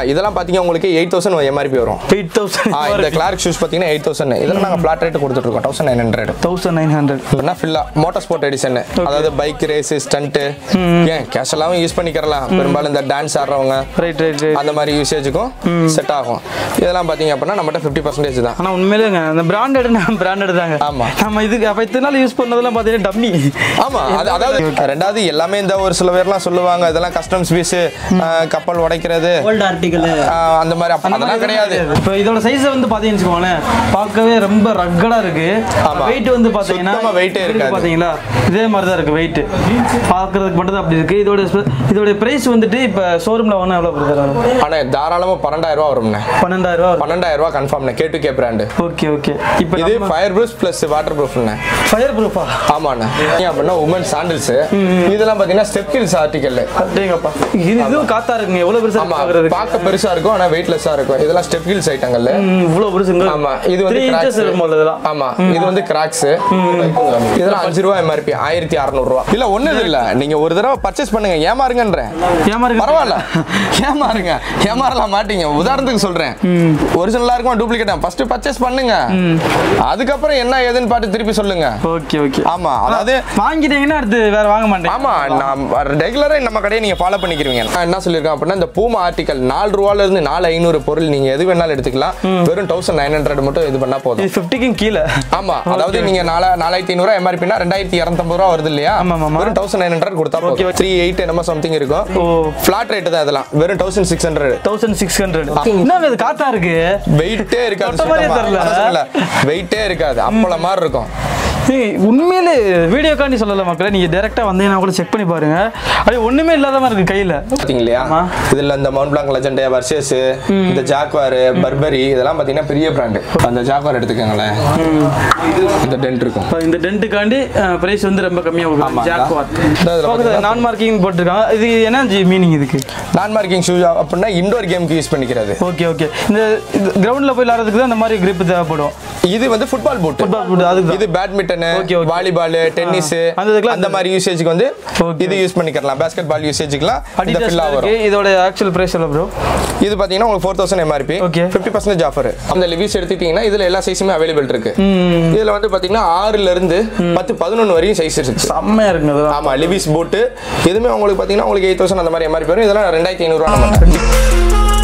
இதெல்லாம் பார்த்தீங்கன்னா உங்களுக்கு எயிட் தௌசண்ட் எம்ஆர்பி வரும் எயிட் தௌசண்ட் ஆ, இந்த கிளாரிக் ஷூஸ் பார்த்தீங்கன்னா எயிட் தௌசண்ட் இதெல்லாம் நாங்கள் ஃபிளாட் ரேட் கொடுத்துட்டு இருக்கோம் thousand nine hundred thousand nine hundred இல்லைன்னா ஃபில்லா மோட்டார் ஸ்போர்ட் எடிஷன் அதாவது பைக் ரேஸ் ஸ்டண்ட்டு ஏன் கேஷுவலாகவும் யூஸ் பண்ணிக்கிறலாம் பெரும்பாலும் இந்த டான்ஸ் ஆடுறவங்க ரைட் ரைட் ரைட் அந்த மாதிரி யூசேஜுக்கும் செட் ஆகும் இதெல்லாம் பார்த்தீங்க அப்படின்னா நம்மகிட்ட ஃபிஃப்டி பர்சன்டேஜ் தான் ஆனால் உண்மையிலேங்க அந்த பிராண்டட் பிராண்டட் தாங்க ஆமா. நம்ம இதுக்கு அப்போ இத்தனை நாள் யூஸ் பண்ணதெல்லாம் பார்த்தீங்கன்னா டம்மி ஆமா அது அதாவது ரெண்டாவது எல்லாமே இந்த ஒரு சில பேர்லாம் சொல்லுவாங்க இதெல்லாம் கஸ்டம்ஸ் பீஸ் கப்பல் உடைக்கிறது ஓல்டு ஆர்டிகல் ஆஹ், அந்த மாதிரி அப்ப- அதெல்லாம் கிடையாது இப்போ இதோட சைஸ் வந்து பார்த்தீங்கன்னு வச்சுக்கோங்களேன் பார்க்கவே ரொம்ப ரக்கடா இருக்கு ஆமா. வெயிட் வந்து பார்த்தீங்கன்னா சுத்தமா weight ஏ இருக்கு இருக்காது. பார்த்தீங்களா இதே மாதிரி தான் இருக்கு வெயிட் பார்க்கறதுக்கு மட்டும் தான் அப்படி இருக்கு இதோட spe- இதோட பிரைஸ் வந்துட்டு இப்போ ஷோரூம்ல வாங்கினா எவ்வளோ பிரதர் வரும் ஆனா தாராளமா பன்னெண்டாயிரம் ரூபா வரும்ண்ணே பன்னெண்டாயிரம் ரூபா வரும் பன்னெண்டாயிரம் ரூபா கன்ஃபார்ம்ண்ணே K to K brand okay okay இப்போ இது ஃபயர் ப்ரூஃப் ப்ளஸ் வாட்டர் ப்ரூஃப்ண்ணே ஃபயர் ப்ரூஃபா ஆமாண்ணே ஏன் அப்படின்னா உமன் சாண்டில்ஸ் இதெல்லாம் பார்த்தீங்கன்னா ஸ்டெப் ஹில்ஸ் ஆர்டிக்கல் அப்படிங்கப்பா இது இதுவும் காத்தா இருக்குங்க எவ்வளோ பெருசா ஆமா பார்க்கறதுக்கு பார்க்க பெருசா இருக்கும் ஆனா வெயிட்லெஸ்ஸா இருக்கும் இதெல்லாம் ஸ்டெப் ஹில்ஸ் ஐட்டங்கள்ல ம், இவ்வளோ பெருசுங்க ஆமா இது வந்து த்ரீ இன்ச்சஸ் cracks. இருக்கும் போல இதெல்லாம் ஆமா இது வந்து கிராக்ஸ் இதெல்லாம் அஞ்சு ரூபா எம்ஆர்பி ஆயிரத்தி அறுநூறு ரூபா இல்ல ஒண்ணு இல்ல நீங்க ஒரு தடவை பர்ச்சேஸ் பண்ணுங்க ஏமாறுங்கன்றேன் ஏமாறுங்க பரவாயில்ல ஏமாறுங்க ஏமாறலாம் மாட்டீங்க உதாரணத்துக்கு சொல்றேன் ஒரிஜினலா இருக்கும் டூப்ளிகேட்டா ஃபர்ஸ்ட் பர்ச்சேஸ் பண்ணுங்க அதுக்கப்புறம் என்ன ஏதுன்னு பார்த்து திருப்பி சொல்லுங்க ஓகே ஓகே ஆமா அதாவது வாங்கிட்டீங்கன்னா அடுத்து வேற வாங்க மாட்டேன் ஆமா நான் ரெகுலரா நம்ம கடையை நீங்க ஃபாலோ பண்ணிக்கிறீங்க நான் என்ன சொல்லியிருக்கேன் அப்படின்னா இந்த பூமா ஆர்டிகல் நாலு ரூபால இருந்து நாலு ஐநூறு பொருள் நீங்க எது வேணாலும் எடுத்துக்கலாம் வெறும் தௌசண்ட் நைன் ஹண்ட்ரட் மட்டும் இது பண்ணா போதும் இது ஃபிஃப்டிக்கும் கீழே ஆமா அதாவது நீங்க நாலா நாலாயிரத்தி ஐநூறு எம்ஆர்பினா ரெண்டாயிரத்தி இரநூத்தம்பது ரூபா வருது இல்லையா ஆமா, ஆமா. வெறும் தௌசண்ட் நைன் ஹண்ட்ரட் கொடுத்தா Okay, த்ரீ எயிட் என்னமோ சம்திங் இருக்கும் ஓ ஃபிளாட் ரேட் தான் இதெல்லாம் வெறும் thousand six hundred thousand six hundred என்ன இது காத்தா இருக்கு வெயிட்டே இருக்காது தொட்ட மாதிரியே தெரியல. வெயிட்டே இருக்காது அப்பள மாதிரி இருக்கும் ஏய், உண்மையிலே வீடியோக்காண்டி சொல்லல மக்களே நீங்க டைரக்டா வந்தீங்கன்னா கூட செக் பண்ணி பாருங்க அப்படியே ஒண்ணுமே இல்லாத மாதிரி இருக்கு கையில பாத்தீங்க இல்லையா ஆமா. இதுல இந்த மவுண்ட் பிளாங்க் லெஜண்ட் வர்சஸ் இந்த ஜாக்வார் பர்பரி இதெல்லாம் பாத்தீங்கன்னா பெரிய பிராண்ட் அந்த ஜாக்வார் எடுத்துக்கோங்களேன் இந்த டென்ட் இருக்கும் இப்ப இந்த டென்ட்டுக்காண்டி பிரைஸ் வந்து ரொம்ப கம்மியா ஆமா. கொடுக்கும் ஜாக்வார் இந்த இதுல பாத்தீங்கன்னா நான் மார்க்கிங் போட்டிருக்காங்க இது என்ன மீனிங் இதுக்கு நான் மார்க்கிங் ஷூ அப்படின்னா இண்டோர் கேமுக்கு யூஸ் பண்ணிக்கிறது ஓகே ஓகே இந்த கிரவுண்ட்ல போய் விளையாடுறதுக்கு தான் இந்த மாதிரி grip தேவைப்படும் இது வந்து ஃபுட்பால் போட் Football boot, அதுக்கு இது badminton Okay, okay. Volleyball tennis அந்த இதுக்கெல்லாம் அந்த மாதிரி யூசேஜுக்கு வந்து Okay. இது யூஸ் பண்ணிக்கலாம் பாஸ்கெட் பால் யூசேஜுக்குலாம் இந்த அடிடாஸ் ஃபில்லா இருக்கு வரும் இதோட ஆக்சுவல் பிரைஸ் எவ்வளோ ப்ரோ இது பாத்தீங்கன்னா உங்களுக்கு four thousand MRP Okay. Fifty percentage offer அந்த லிவிஸ் எடுத்துக்கிட்டீங்கன்னா இதுல எல்லா சைஸுமே அவைலபிள் இருக்கு இதுல வந்து பாத்தீங்கன்னா ஆறுல இருந்து பத்து பதினொன்று வரையும் சைஸ் இருக்கு செம்மையா இருக்குங்க இதெல்லாம் ஆமா லிவிஸ் போட்டு எதுவுமே உங்களுக்கு பாத்தீங்கன்னா உங்களுக்கு எயிட் தௌசண்ட் அந்த மாதிரி எம்ஆர்பி வரும் இதெல்லாம் ரெண்டாயிரத்தி ஐநூறுரூவா நம்ம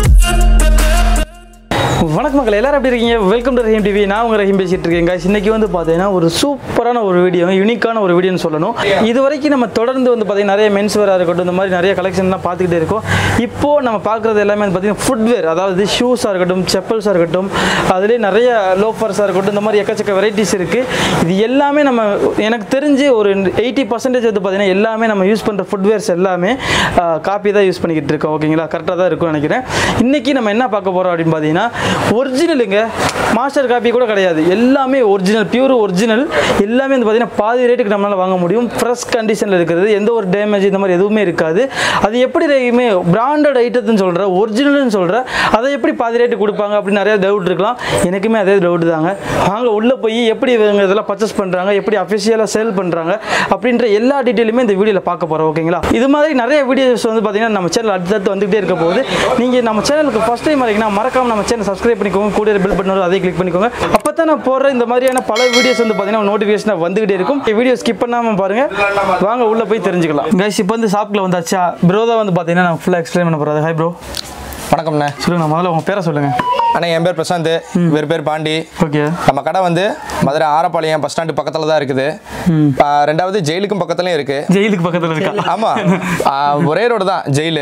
வணக்கம் மக்கள் எல்லாரும் எப்படி இருக்கீங்க வெல்கம் டு ரஹீம் டிவி நான் உங்க ரஹீம் பேசிட்டு இருக்கேன் guys. இன்னைக்கு வந்து பார்த்தீங்கன்னா ஒரு சூப்பரான ஒரு வீடியோ யூனிக்கான ஒரு வீடியோன்னு சொல்லணும் இது வரைக்கும் நம்ம தொடர்ந்து வந்து பார்த்தீங்கன்னா நிறைய மென்ஸ் வேராக இருக்கட்டும் இந்த மாதிரி நிறைய கலெக்ஷன்லாம் பார்த்துக்கிட்டே இருக்கோம் இப்போ நம்ம பார்க்குறது எல்லாமே வந்து பார்த்தீங்கன்னா ஃபுட்வேர் அதாவது ஷூஸாக இருக்கட்டும் செப்பல்ஸாக இருக்கட்டும் அதுலேயே நிறைய லோஃபர்ஸாக இருக்கட்டும் இந்த மாதிரி எக்கச்சக்க வெரைட்டிஸ் இருக்குது இது எல்லாமே நம்ம எனக்கு தெரிஞ்சு ஒரு எயிட்டி பர்சன்டேஜ் வந்து பார்த்தீங்கன்னா எல்லாமே நம்ம யூஸ் பண்ணுற ஃபுட்வேர்ஸ் எல்லாமே காப்பி தான் யூஸ் பண்ணிக்கிட்டு இருக்கோம் ஓகேங்களா கரெக்டாக தான் இருக்கும்னு நினைக்கிறேன் இன்னைக்கு நம்ம என்ன பார்க்க போகிறோம் அப்படின்னு பார்த்தீங்கன்னா ஒரிஜினலுங்க மாஸ்டர் காப்பி கூட கிடையாது எல்லாமே ஒரிஜினல் பியூர் ஒரிஜினல் எல்லாமே வந்து பார்த்தீங்கன்னா பாதி ரேட்டுக்கு நம்மளால் வாங்க முடியும் ஃப்ரெஷ் கண்டிஷனில் இருக்கிறது எந்த ஒரு டேமேஜ் இந்த மாதிரி எதுவுமே இருக்காது அது எப்படி ரேயுமே பிராண்டட் ஐட்டத்துன்னு சொல்கிற ஒரிஜினல்னு சொல்கிற அதை எப்படி பாதி ரேட்டு கொடுப்பாங்க அப்படின்னு நிறைய டவுட் இருக்கலாம் எனக்குமே அதே டவுட் தாங்க வாங்க உள்ளே போய் எப்படி இவங்க இதெல்லாம் பர்ச்சேஸ் பண்ணுறாங்க எப்படி அஃபிஷியலாக சேல் பண்ணுறாங்க அப்படின்ற எல்லா டீட்டெயிலுமே இந்த வீடியோவில் பார்க்க போகிறோம் ஓகேங்களா இது மாதிரி நிறைய வீடியோஸ் வந்து பார்த்தீங்கன்னா நம்ம சேனல் அடுத்தடுத்து வந்துகிட்டே இருக்க போகுது நீங்கள் நம்ம சேனலுக்கு ஃபஸ்ட் டைம் வரீங்கன்னா மறக்காம நம்ம சேனல் சப்ஸ்கிரைப் பண்ணிக்கோங்க கூட பில் பண்ண அதை கிளிக் பண்ணிக்கோங்க அப்போ தான் நான் போடுற இந்த மாதிரியான பல வீடியோஸ் வந்து பார்த்தீங்கன்னா நோட்டிஃபிகேஷன் வந்துகிட்டே இருக்கும் வீடியோ ஸ்கிப் பண்ணாமல் பாருங்க வாங்க உள்ளே போய் தெரிஞ்சுக்கலாம் கைஸ் இப்போ வந்து ஷாப்பில் வந்தாச்சா ப்ரோ தான் வந்து பார்த்தீங்கன்னா நான் ஃபுல்லாக எக்ஸ்பிளைன் பண்ண போகிறேன் ஹாய் ப்ரோ வணக்கம்ண்ணே சொல்லுங்க முதல்ல உங்கள் பேரை சொல்லுங்கள் அண்ணா என் பேர் பிரசாந்த் வேறு பேர் பாண்டி ஓகே நம்ம கடை வந்து மதுரை ஆரப்பாளையம் பஸ் ஸ்டாண்டு பக்கத்தில் தான் இருக்குது ஆ, ரெண்டாவது ஜெயிலுக்கும் பக்கத்துலயும் இருக்கு ஜெயிலுக்கு பக்கத்தில் இருக்கா ஆமா ஆ, ஒரே ரோடு தான் ஜெயிலு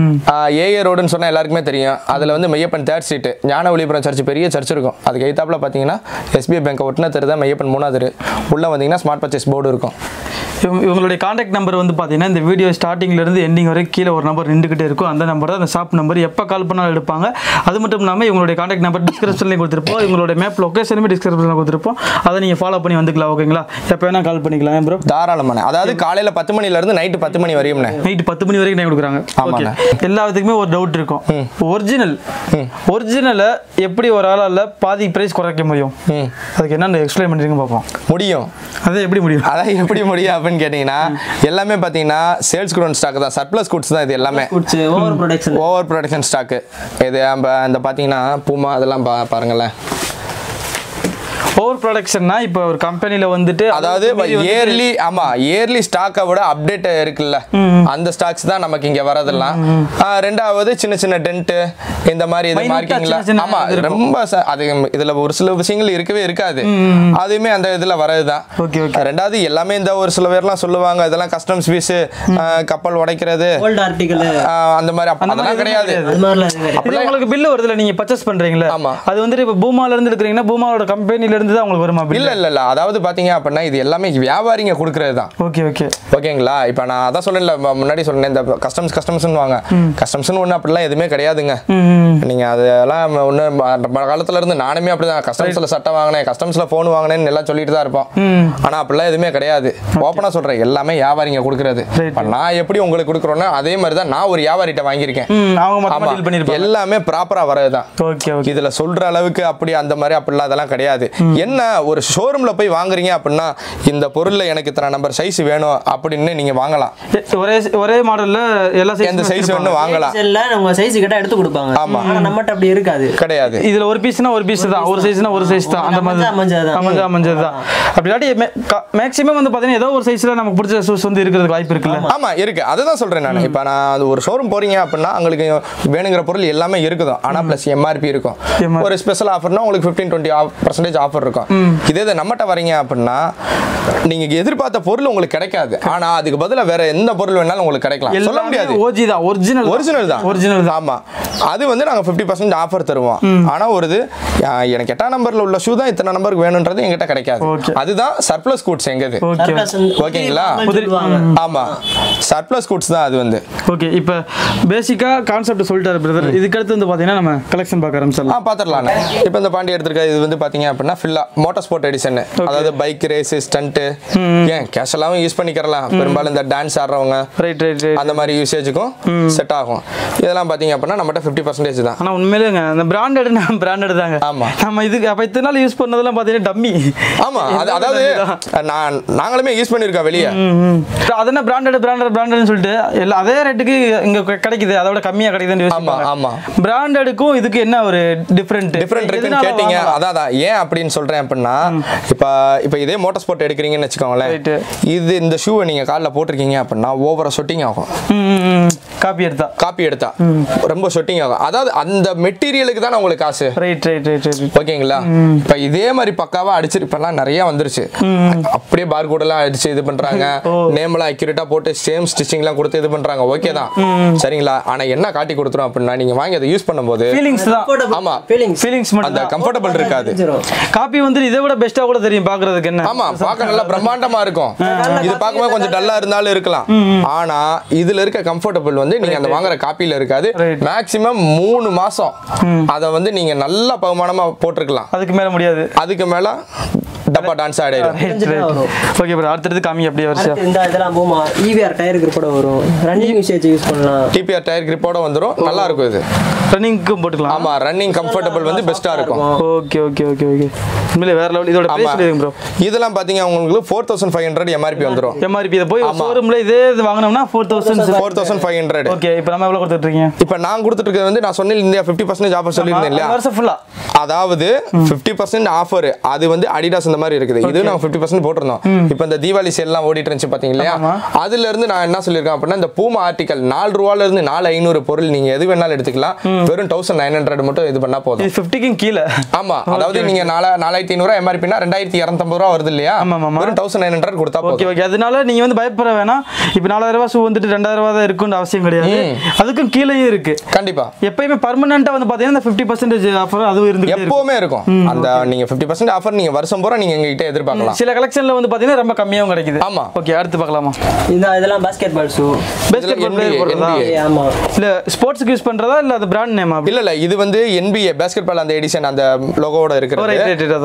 ஏஏ ரோடுன்னு சொன்னா எல்லாருக்குமே தெரியும் அதுல வந்து மெய்யப்பன் தேர்ட் சீட்டு ஞான ஒளிபுரம் சர்ச் பெரிய சர்ச் இருக்கும் அதுக்கு எய்த்தாப்புல பாத்தீங்கன்னா எஸ்பிஐ பேங்க் ஒட்டின தெரு தான் மெய்யப்பன் மூணாவது தெரு உள்ள வந்தீங்கன்னா ஸ்மார்ட் பர்ச்சேஸ் போர்டு இருக்கும் இவங்க- இவங்களுடைய காண்டாக்ட் நம்பர் வந்து பார்த்தீங்கன்னா இந்த வீடியோ ஸ்டார்டிங்லேருந்து எண்டிங் வரைக்கும் கீழே ஒரு நம்பர் நின்றுக்கிட்டே இருக்கும் அந்த நம்பர் தான் அந்த ஷாப் நம்பர் எப்போ கால் பண்ணாலும் எடுப்பாங்க அது மட்டும் இல்லாமல் இவங்களுடைய காண்டாக்ட் நம்பர் டிஸ்கிரிப்ஷன்லேயும் கொடுத்துருப்போம் இவங்களுடைய மேப் லொக்கேஷனுமே டிஸ்கிரிப்ஷனில் கொடுத்துருப்போம் அதை நீங்கள் ஃபாலோ பண்ணி வந்துக்கலாம் ஓகேங்களா எப்போ வேணால் கால் பண்ணிக்கலாம் ப்ரோ தாராளமான அதாவது காலையில பத்து மணில இருந்து நைட்டு பத்து மணி வரையும்ண்ணே நைட்டு பத்து மணி வரைக்கும் டைம் கொடுக்குறாங்க ஓகே ஆமாண்ணே. எல்லா விதத்துக்குமே ஒரு டவுட் இருக்கும் ஒரிஜினல் ஒரிஜினலை எப்படி ஒரு ஆளால் பாதி ப்ரைஸ் குறைக்க முடியும் ம் அதுக்கு என்னென்ன எக்ஸ்பிளைன் பண்ணுறீங்க பார்ப்போம் முடியும் அதை எப்படி முடியும் அதான் எப்படி முடியும் அப்படின்னு என்னன்னு கேட்டீங்கன்னா எல்லாமே பாத்தீங்கன்னா சேல்ஸ் குடோன் ஸ்டாக் தான் சர்ப்ளஸ் குட்ஸ் தான் இது எல்லாமே goods over production over production stock இது நம்ம இந்த பார்த்தீங்கன்னா பூமா அதெல்லாம் பா பாருங்களேன் ஓவர் ப்ரொடக்ஷன்னா இப்போ ஒரு கம்பெனியில் வந்துட்டு அதாவது இயர்லி ஆமா இயர்லி ஸ்டாக்கை விட அப்டேட் இருக்குல்ல அந்த ஸ்டாக்ஸ் தான் நமக்கு இங்க வரதெல்லாம் ஆ, ரெண்டாவது சின்ன சின்ன டென்ட் இந்த மாதிரி இது Minute ஆ மார்க்கிங்ல சின்ன சின்ன ஆமா இது இருக்கும். ரொம்ப ச- அது இதுல ஒரு சில விஷயங்கள் இருக்கவே இருக்காது அதுவுமே அந்த இதுல வரதுதான் Okay, okay. ரெண்டாவது எல்லாமே இந்த ஒரு சில பேர்லாம் சொல்லுவாங்க இதெல்லாம் கஸ்டம்ஸ் ஃபீஸ் கப்பல் உடைக்கிறது ஓல்ட் ஆர்டிகல் ஆ, அந்த மாதிரி அப்ப- அந்த மாதிரி அதெல்லாம் எதுவும் கிடையாது கிடையாது. அது மாதிரிலாம் எதுவும் கிடையாது. இது உங்களுக்கு பில்லு வருதுல நீங்க பர்ச்சேஸ் பண்றீங்களா ஆமா. அது வந்துட்டு இப்போ பூமால இருந்து எடுக்கிறீங்கன்னா பூமாவோட கம்பெனில இருந்து தான் உங்களுக்கு வருமா இல்ல பில் இல்ல இல்ல அதாவது பாத்தீங்க அப்படின்னா இது எல்லாமே வியாபாரிங்க கொடுக்கறது தான் ஓகே ஓகே ஓகேங்களா இப்போ நான் அதான் சொன்னேன்ல ம- முன்னாடி சொன்னேன் இந்த கஸ்டம்ஸ் கஸ்டம்ஸ்னு வாங்க கஸ்டம்ஸ்னு ஒன்று அப்படிலாம் எதுவுமே கிடையாதுங்க நீங்கள் அதெல்லாம் ஒன்று காலத்துல இருந்து நானுமே அப்படிதான் கஸ்டம்ஸில் சட்டை வாங்கினேன் கஸ்டம்ஸில் ஃபோன் வாங்கினேன்னு எல்லாம் சொல்லிட்டு தான் இருப்போம் ஆனால் அப்படிலாம் எதுவுமே கிடையாது ஓப்பனாக சொல்கிறேன் எல்லாமே வியாபாரிங்க கொடுக்குறது Right. இப்போ நான் எப்படி உங்களுக்கு கொடுக்குறோன்னா அதே மாதிரி தான் நான் ஒரு வியாபாரிகிட்ட வாங்கியிருக்கேன் ம் அவங்க மொத்தமா ஆமா டீல் பண்ணிருப்பாங்க எல்லாமே ப்ராப்பராக வரது தான் ஓகே ஓகே இதுல சொல்ற அளவுக்கு அப்படி அந்த மாதிரி அப்படிலாம் அதெல்லாம் கிடையாது என்ன ஒரு ஷோரூம்ல போய் வாங்குறீங்க அப்படின்னா இந்த பொருள்ல எனக்கு இத்தனை நம்பர் சைஸ் வேணும் அப்படின்னு நீங்க வாங்கலாம் ஒரே ஒரே மாடல்ல எல்லா எந்த சைஸ் சைஸ் வேணும் வாங்கலாம் செல்ல உங்க சைஸ் கிட்ட எடுத்து கொடுப்பாங்க ஆமா. ஆனா நம்மகிட்ட அப்படி இருக்காது கிடையாது இதுல ஒரு பீஸ்னா ஒரு பீஸ் தான் ஒரு சைஸ்னா ஒரு சைஸ் தான் அந்த மாதிரி அமைஞ்சா அமைஞ்சதுதான். அமைஞ்சா அமைஞ்சது தான் அப்படி இல்லாட்டி மேக்ஸிமம் வந்து பாத்தீங்கன்னா ஏதோ ஒரு சைஸ்ல நமக்கு பிடிச்ச ஷூஸ் வந்து இருக்கிறதுக்கு வாய்ப்பு இருக்குல்ல ஆமா இருக்கு அதுதான் சொல்றேன் நான் இப்போ நான் அது ஒரு ஷோரூம் போறீங்க அப்படின்னா உங்களுக்கு வேணுங்கிற பொருள் எல்லாமே இருக்கும் ஆனா பிளஸ் எம்ஆர்பி இருக்கும் MRP. ஒரு ஸ்பெஷல் ஆஃபர்னா உங்களுக்கு ஃபிஃப்டீன் டுவெண்ட்டி பர்சன்டேஜ் ஆஃபர் இருக்கும் இதே இது நம்மகிட்ட வரீங்க அப்படின்னா நீங்க எதிர்பார்த்த பொருள் உங்களுக்கு கிடைக்காது ஆனா அதுக்கு பதிலா வேற எந்த பொருள் வேணாலும் உங்களுக்கு கிடைக்கலாம் சொல்ல முடியாது ஓஜி தான் ஒரிஜினல் ஒரிஜினல் தான் ஒரிஜினல் தான் ஆமா அது வந்து நாங்க 50% பர்சன்ட் ஆஃபர் தருவோம் ஆனா ஒரு இது ஆ, எனக்கு எட்டாம் நம்பர்ல உள்ள ஷூ தான் இத்தனை நம்பருக்கு வேணுன்றது என்கிட்ட கிடைக்காது Okay. அதுதான் சர்ப்ளஸ் கூட்ஸ் எங்கது ஓகே Surplus வந்து ஓகேங்களா? உதிரி சொல்லுவாங்க. ஆமா சர்ப்ளஸ் கூட்ஸ் தான் அது வந்து ஓகே இப்போ பேசிக்கா கான்செப்ட் சொல்லிட்டாரு பிரதர் இதுக்கு அடுத்து வந்து பாத்தீங்கன்னா நம்ம கலெக்ஷன் பார்க்க ஆ ஆரம்பிச்சிடலாம் பாத்துடலாம் இப்போ இந்த பாண்டி எடுத்திருக்க இது வந்து பாத்தீங்க அப்படின்னா ஃபில்லா மோட்டார் ஸ்போர்ட் எடிஷன் அதாவது பைக் ரேஸ் ஸ்டண்ட் ஏன் கேஷுவலாவும் யூஸ் பண்ணிக்கிறலாம் பெரும்பாலும் இந்த டான்ஸ் ஆடுறவங்க ரைட் ரைட் ரைட் அந்த மாதிரி யூசேஜுக்கும் செட் ஆகும் இதெல்லாம் பாத்தீங்க அப்படின்னா நம்மகிட்ட ஃபிஃப்டி பர்சன்டேஜ் தான் ஆனா உண்மையிலேங்க அந்த பிராண்டட் பிராண்டட் தாங்க ஆமா. நம்ம இதுக்கு அப்ப இத்தனை நாள் யூஸ் பண்ணதெல்லாம் பாத்தீங்கன்னா டம்மி ஆமா அது அதாவது நான் நாங்களுமே யூஸ் பண்ணியிருக்கோம் வெளியே அதென்ன பிராண்டட் பிராண்டட் பிராண்டட்னு சொல்லிட்டு எல்லா அதே ரேட்டுக்கு இங்க கிடை- கிடைக்குது அதோட கம்மியா கிடைக்குதுன்னு ஆமா யோசிப்பாங்க ஆமா பிராண்டடுக்கும் இதுக்கு என்ன ஒரு டிஃபரெண்ட் டிஃப்ரெண்ட் இருக்குன்னு கேட்டீங்க அதான் அதான் ஏன் அப்படின்னு சொல்றேன் அப்படின்னா இப்போ இப்போ இதே மோட்டார் ஸ்போர்ட் எடுக்கிறீங்கன்னு வச்சுக்கோங்களேன் Right. இது இந்த ஷூவை நீங்க காலில் போட்டிருக்கீங்க அப்படின்னா ஓவரா சொட்டிங் ஆகும் காப்பி எடுத்தா காப்பி எடுத்தா ரொம்ப சொட்டிங் ஆகும் அதாவது அந்த மெட்டீரியலுக்கு தான் உங்களுக்கு காசு ரைட் ரைட் ரைட் ரைட் ஓகேங்களா இப்போ இதே மாதிரி பக்காவா அடிச்சு இப்பெல்லாம் நிறைய வந்துருச்சு அப்படியே பார் எல்லாம் அடிச்சு இது பண்றாங்க நேம்லாம் அக்யூரேட்டா போட்டு சேம் ஸ்டிச்சிங்லாம் கொடுத்து இது பண்றாங்க ஓகே தான் சரிங்களா ஆனா என்ன காட்டி கொடுத்துரும் அப்படின்னா நீங்க வாங்கி அதை யூஸ் பண்ணும்போது ஃபீலிங்ஸ் தான் ஆமா ஃபீலிங்ஸ் ஃபீலிங்ஸ் அந்த மட்டும் தான் கம்ஃபர்டபுள் இருக்காது காப்பி வந்து இதை விட பெஸ்டா கூட தெரியும் பாக்குறதுக்கு என்ன ஆமா பார்க்க நல்லா பிரம்மாண்டமா இருக்கும் இது பார்க்கும்போது கொஞ்சம் டல்லா இருந்தாலும் இருக்கலாம் ஆனா இதுல இருக்க கம்ஃபர்டபுள் வந்து நீங்க அந்த வாங்குற காப்பியில இருக்காது Right. மேக்ஸிமம் மூணு மாசம் அதை வந்து நீங்க நல்ல பகுமானமா போட்டிருக்கலாம் அதுக்கு மேல முடியாது அதுக்கு மேல டப்பா டான்ஸ் ஆடிடும் ஓகே ப்ரோ அடுத்தது காமி அப்படியே வருஷம் அடுத்து இந்த இதெல்லாம் போமா இவிஆர் டயருக்கு கூட வரும் ரன்னிங் யூசேஜ் யூஸ் பண்ணலாம் டிபிஆர் டயர் கிரிப்போட வந்துரும் நல்லா இருக்கும் இது ரன்னிங்க்கும் போட்டுக்கலாம் ஆமா ரன்னிங் கம்ஃபர்டபுள் வந்து பெஸ்டா இருக்கும் ஓகே ஓகே ஓகே ஓகே உண்மையிலே வேற லெவல் இதோட ஆமா பிரைஸ் சொல்லிடுங்க ப்ரோ இதெல்லாம் பாத்தீங்க உங்களுக்கு four thousand five hundred MRP வந்துரும் எம்ஆர்பி இதை போய் ஷோரூம்ல இதே இது வாங்கினோம்னா four thousand four thousand five hundred okay இப்போ நம்ம எவ்வளோ கொடுத்துட்டு இருக்கீங்க இப்போ நான் கொடுத்துட்டு இருக்கிறது வந்து நான் சொன்னேன் இல்லையா ஃபிஃப்டி பர்சன்டேஜ் ஆஃபர் சொல்லியிருந்தேன் இல்லையா வருஷம் ஃபுல்லா அதாவது ஃபிஃப்டி பர்சன்ட் ஆஃபர் அது வந்து அடிடாஸ் இந்த மாதிரி இருக்குது இது நாங்கள் ஃபிஃப்டி பர்சன்ட் போட்டிருந்தோம் இப்போ இந்த தீபாவளி சேல்லாம் ஓடிட்டு இருந்துச்சு பார்த்தீங்க இல்லையா ஆமா. அதுல இருந்து நான் என்ன சொல்லியிருக்கேன் அப்படின்னா இந்த பூமா ஆர்டிகல் நாலு ரூபால இருந்து நாலு ஐநூறு பொருள் நீங்க எது வேணாலும் எடுத்துக்கலாம் வெறும் தௌசண்ட் நைன் ஹண்ட்ரட் மட்டும் இது பண்ணா போதும் இது ஃபிஃப்டிக்கும் கீழே ஆமா அதாவது நீங்க நாலா நாலாயிரத்தி ஐநூறுவா எம்ஆர்பினா ரெண்டாயிரத்தி இரநூத்தம்பது ரூபா வருது இல்லையா ஆமா, ஆமா. வெறும் தௌசண்ட் நைன் ஹண்ட்ரட் கொடுத்தா ஓகே போதும் ஓகே அதனால நீங்க வந்து பயப்பட வேணாம் இப்போ நாலாயிரம் ரூபாய் ஷூ வந்துட்டு ரெண்டாயிரம் ரூபாய் தான் இருக்குன்னு அவசியம் கிடையாது அதுக்கும் கீழேயும் இருக்கு கண்டிப்பா எப்பயுமே பர்மனெண்டா வந்து பாத்தீங்கன்னா இந்த ஃபிஃப்டி பர்சன்டேஜ் ஆஃபர் அதுவும் இருந்துகிட்டே இருக்கும் எப்பவுமே இருக்கும் அந்த நீங்க ஃபிஃப்டி பர்சன்ட் ஆஃபர் நீங்க வருஷம் பூரா நீங்க எங்ககிட்ட எதிர்பார்க்கலாம் சில கலெக்ஷன்ல வந்து பாத்தீங்கன்னா ரொம்ப கம்மியாகவும் கிடைக்குது ஆமா. ஓகே அடுத்து பார்க்கலாமா இந்த இதெல்லாம் basketball shoe best NBA, player போடுறதா NBA. ஆமா இல்ல ஸ்போர்ட்ஸ்க்கு யூஸ் பண்றதா இல்ல அது பிராண்ட் நேமா இல்ல இல்ல இது வந்து NBA பேஸ்கெட் பால் அந்த எடிஷன் அந்த லோகோட Oh, right, right, right, இருக்கிறது அதான்.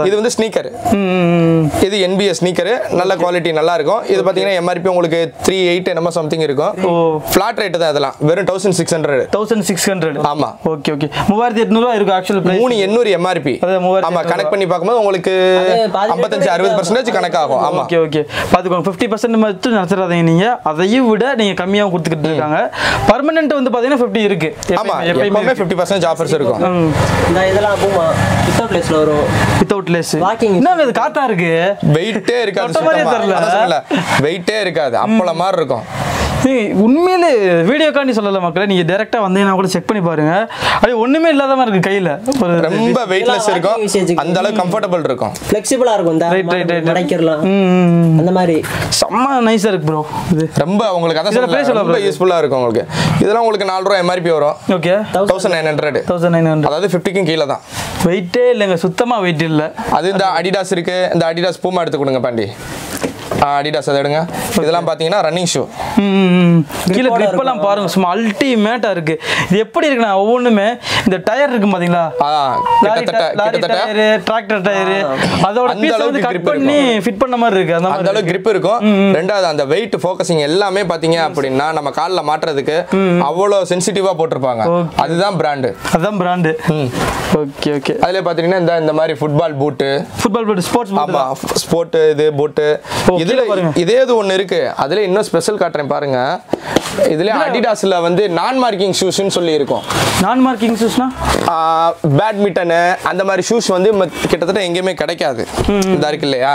இது வந்து ஸ்னீக்கர் ம் இது என்பிஎஸ் ஸ்னீக்கர் நல்ல குவாலிட்டி நல்லா இருக்கும் இது பார்த்தீங்கன்னா எம்ஆர்பி உங்களுக்கு த்ரீ எயிட் என்னமோ சம்திங் இருக்கும் ஓ. ஃபிளாட் ரேட்டு தான் இதெல்லாம் வெறும் thousand six hundred thousand six hundred ஆமா. ஓகே ஓகே மூவாயிரத்தி எட்நூறுவா இருக்கும் ஆக்சுவல் பிரைஸ் மூணு எண்ணூறு எம்ஆர்பி அதான் மூவாயிரத்தி ஆமா கனெக்ட் பண்ணி பார்க்கும்போது உங்களுக்கு அது பாதி ஐம்பத்தஞ்சு அறுபது பர்சன்டேஜ் கணக்காகும் ஆமா ஓகே ஓகே பார்த்துக்கோங்க ஃபிஃப்டி பர்சன்ட் மட்டும் நடத்துறாதீங்க நீங்கள் அதையும் விட நீங்கள் கம்மியாக கொடுத்துக்கிட்டு இருக்காங்க பர்மனெண்ட் வந்து பார்த்தீங்கன்னா ஃபிஃப்டி இருக்கு ஆமா எப்பயுமே எப்பவுமே ஃபிஃப்டி பர்சன்டேஜ் ஆஃபர்ஸ் இருக்கும் இந்த இதெல்லாம் பூமா வித்தவுட் பிளேஸ்ல வரும் வித்தவுட் லெஸ் Walking என்ன இது காத்தா இருக்கு வெயிட்டே இருக்காது தொட்ட மாதிரியே சுத்தமா. தெரியல. அதான் சொன்னேன்ல, வெயிட்டே இருக்காது அப்பள மாதிரி இருக்கும் ஏய், உண்மையிலே வீடியோக்காண்டி சொல்லல மக்களே நீங்க டைரக்டா வந்தீங்கன்னா கூட செக் பண்ணி பாருங்க அப்படியே ஒண்ணுமே இல்லாத மாதிரி இருக்கு கையில ஒரு ரொம்ப வெயிட்லெஸ் walking இருக்கும் usage க்கு. அந்த அளவுக்கு கம்ஃபர்டபுள் இருக்கும் ஃப்ளெக்சிபிளா இருக்கும் இந்த Right, right, right. மடக்கிடலாம் ம், ம், ம். அந்த மாதிரி செம்ம நைஸா இருக்கு ப்ரோ இது ரொம்ப உங்களுக்கு அதான் இதுல சொன்னேன்ல, price எவ்வளவு ரொம்ப bro? யூஸ்ஃபுல்லா இருக்கும் உங்களுக்கு இதெல்லாம் உங்களுக்கு நாலு ரூபா எம்ஆர்பி வரும் okay thousand nine hundred thousand nine hundred அதாவது ஃபிஃப்டிக்கும் கீழே தான் வெயிட்டே இல்லைங்க சுத்தமா வெயிட் இல்லை அது இந்த அடிடாஸ் இருக்கு இந்த அடிடாஸ் பூமா எடுத்து கொடுங்க பாண்டி அடிடாஸ் அதை எடுங்க இதெல்லாம் பார்த்தீங்கன்னா ரன்னிங் ஷூ கீழே Grip-ஓட grip எல்லாம் பாருங்க சும்மா அல்டிமேட்டா இருக்கு இது எப்படி இருக்குன்னா ஒவ்வொன்றுமே இந்த டயர் இருக்கு பாத்தீங்களா லாரி கிட்டத்தட்ட லாரி கிட்டத்தட்ட டயரு டிராக்டர் டயரு அதோட அந்த பீஸ் வந்து அளவுக்கு கட் grip பண்ணி ஃபிட் பண்ண மாதிரி இருக்கு அந்த அந்த மாதிரி அளவுக்கு grip இருக்கும் ரெண்டாவது அந்த வெயிட் ஃபோக்கஸிங் எல்லாமே பாத்தீங்க அப்படின்னா நம்ம கால்ல மாட்டுறதுக்கு அவ்வளோ சென்சிட்டிவா போட்டிருப்பாங்க Okay. அதுதான் பிராண்டு அதான் பிராண்டு ஓகே ஓகே அதுல பாத்தீங்கன்னா இந்த இந்த மாதிரி ஃபுட்பால் பூட்டு ஃபுட்பால் போட்டு ஸ்போர்ட்ஸ் ஆமா ஸ்போர்ட் இது பூட்டு ஓ, இதுல கீழே பாருங்க. இதே இது ஒண்ணு இருக்கு அதுல இன்னும் ஸ்பெஷல் காட்டுறேன் பாருங்க இதுல அடிடாஸ்ல வந்து நான் மார்க்கிங் ஷூஸ்னு சொல்லி இருக்கும் நான் மார்க்கிங் ஷூஸ்னா பேட்மிண்டனு அந்த மாதிரி ஷூஸ் வந்து மத்- கிட்டத்தட்ட எங்கேயுமே கிடைக்காது இந்த இருக்கு இல்லையா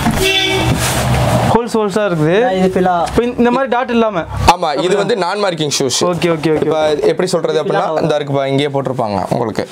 ஹோல்ஸ் ஹோல்ஸா இருக்குது இது ஃபிலா இப்போ இந்த மாதிரி டாட் இல்லாம ஆமா இது வந்து non marking shoes okay okay okay இப்போ எப்படி சொல்றது அப்படின்னா இந்த இருக்குப்பா இங்கேயே போட்டிருப்பாங்க உங்களுக்கு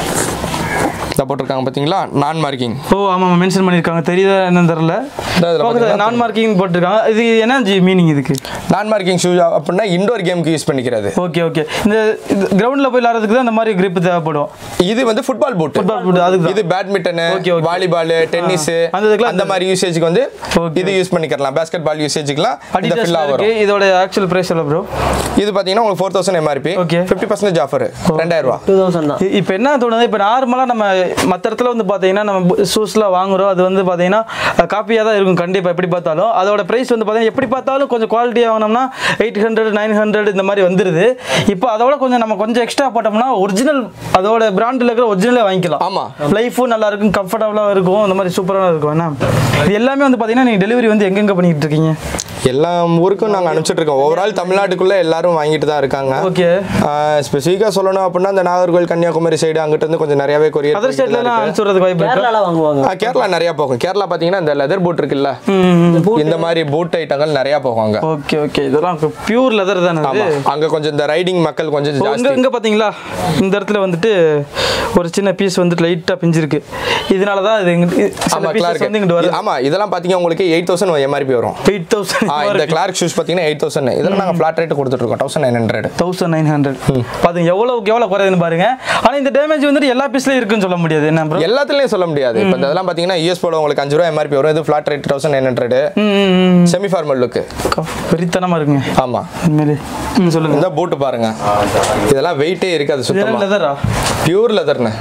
இதை போட்டிருக்காங்க பார்த்தீங்களா நான் மார்க்கிங் ஓ ஆமாம் மென்ஷன் பண்ணியிருக்காங்க தெரியுதா என்னன்னு தெரியல இந்த இதுல பாத்தீங்கன்னா நான் மார்க்கிங் போட்டிருக்காங்க இது என்ன மீனிங் இதுக்கு நான் மார்க்கிங் ஷூ அப்படின்னா இண்டோர் கேமுக்கு யூஸ் பண்ணிக்கிறது ஓகே ஓகே இந்த கிரவுண்டில் போய் விளாட்றதுக்கு தான் இந்த மாதிரி grip தேவைப்படும் இது வந்து ஃபுட்பால் பூட் ஃபுட்பால் போட்டு அதுக்கு தான் இது badminton Okay, okay. Volleyball tennis அந்த இதுக்கெல்லாம் அந்த மாதிரி யூசேஜ்க்கு வந்து Okay. இது யூஸ் பண்ணிக்கலாம் பேஸ்கெட் பால் யூசேஜ்க்குலாம் இந்த அடிடாஸ்ல ஃபில்லா இருக்கு வரும் இதோட ஆக்சுவல் பிரைஸ் எவ்வளோ ப்ரோ இது பார்த்தீங்கன்னா உங்களுக்கு four thousand MRP Okay. Fifty percentage offer ரெண்டாயிரம் ரூபா டூ தௌசண்ட் தான் இப்போ என்ன தோணுது இப்போ நார்மலாக நம்ம மற்ற இடத்துல வந்து பார்த்தீங்கன்னா நம்ம ஷூஸ்லாம் வாங்குறோம் அது வந்து பார்த்தீங்கன்னா காப்பியாக தான் இருக்கும் கண்டிப்பாக எப்படி பார்த்தாலும் அதோட ப்ரைஸ் வந்து பார்த்தீங்கன்னா எப்படி பார்த்தாலும் கொஞ்சம் குவாலிட்டியாக வாங்கினோம்னா எயிட் ஹண்ட்ரட் நைன் ஹண்ட்ரட் இந்த மாதிரி வந்துருது இப்போ அதோட கொஞ்சம் நம்ம கொஞ்சம் எக்ஸ்ட்ரா போட்டோம்னா ஒரிஜினல் அதோட பிராண்டில் இருக்கிற ஒரிஜினலே வாங்கிக்கலாம் ஆமா. லைஃபும் நல்லா இருக்கும் கம்ஃபர்டபுளாக இருக்கும் இந்த மாதிரி சூப்பராக இருக்கும் என்ன இது எல்லாமே வந்து பார்த்தீங்கன்னா நீங்கள் டெலிவரி வந்து எங்கெங்கே பண்ணிட்டு இருக்கீங்க எல்லா ஊருக்கும் நாங்கள் அனுப்பிச்சிட்டு இருக்கோம் ஓவரால் தமிழ்நாட்டுக்குள்ள எல்லாரும் வாங்கிட்டு தான் இருக்காங்க ஓகே ஸ்பெசிஃபிக்காக சொல்லணும் அப்படின்னா இந்த நாகர்கோவில் கன்னியாகுமரி சைடு அங்கிட்ட இருந்து கொஞ்சம் நிறையவே கொரியர் அதர் ஸ்டேட்லலாம் அனுப்பிச்சு விட்றதுக்கு வாய்ப்பு இருக்கா கேரளால வாங்குவாங்க கேரளா நிறைய போகும் கேரளா பார்த்தீங்கன்னா இந்த லெதர் பூட் இருக்குல்ல இந்த மாதிரி பூட் ஐட்டங்கள் நிறைய போகும் அங்க ஓகே ஓகே இதெல்லாம் பியூர் லெதர் தானே ஆமா இது அங்க கொஞ்சம் இந்த ரைடிங் மக்கள் கொஞ்சம் இங்க ஜாஸ்தி இங்க பாத்தீங்களா இந்த இடத்துல வந்துட்டு ஒரு சின்ன பீஸ் வந்துட்டு லைட்டா பிஞ்சிருக்கு இதனால தான் இது இங்க- சில ஆமா பீசஸ் கிளார்க் வந்து இங்கிட்டு வருது ஆமா இதெல்லாம் பாத்தீங்க உங்களுக்கு எயிட் தௌசண்ட் எம்ஆர்பி வரும் எயிட் தௌசண்ட் ஆ, இந்த கிளார்க் ஷூஸ் பாத்தீங்கன்னா எயிட் தௌசண்ட் இதெல்லாம் நாங்க ஃபிளாட் ரேட் கொடுத்துட்டு இருக்கோம் thousand nine hundred thousand nine hundred பாத்துங்க எவ்வளவுக்கு எவ்வளவு குறையுதுன்னு பாருங்க ஆனா இந்த டேமேஜ் வந்துட்டு எல்லா பீஸ்லயும் இருக்குன்னு சொல்ல முடியாது என்ன ப்ரோ எல்லாத்துலயும் சொல்ல முடியாது இப்போ இதெல்லாம் பாத்தீங்கன்னா யூஎஸ் போட உங்களுக்கு அஞ்சு ரூபா எம்ஆர்பி வரும் இது flat rate thousand nine hundred semi formal look வெறித்தனமா இருக்குங்க ஆமா உண்மையிலே ம், சொல்லுங்க இந்த பூட்டு பாருங்க இதெல்லாம் வெயிட்டே இருக்காது சுத்தமா லெதரா பியூர் லெதர்னு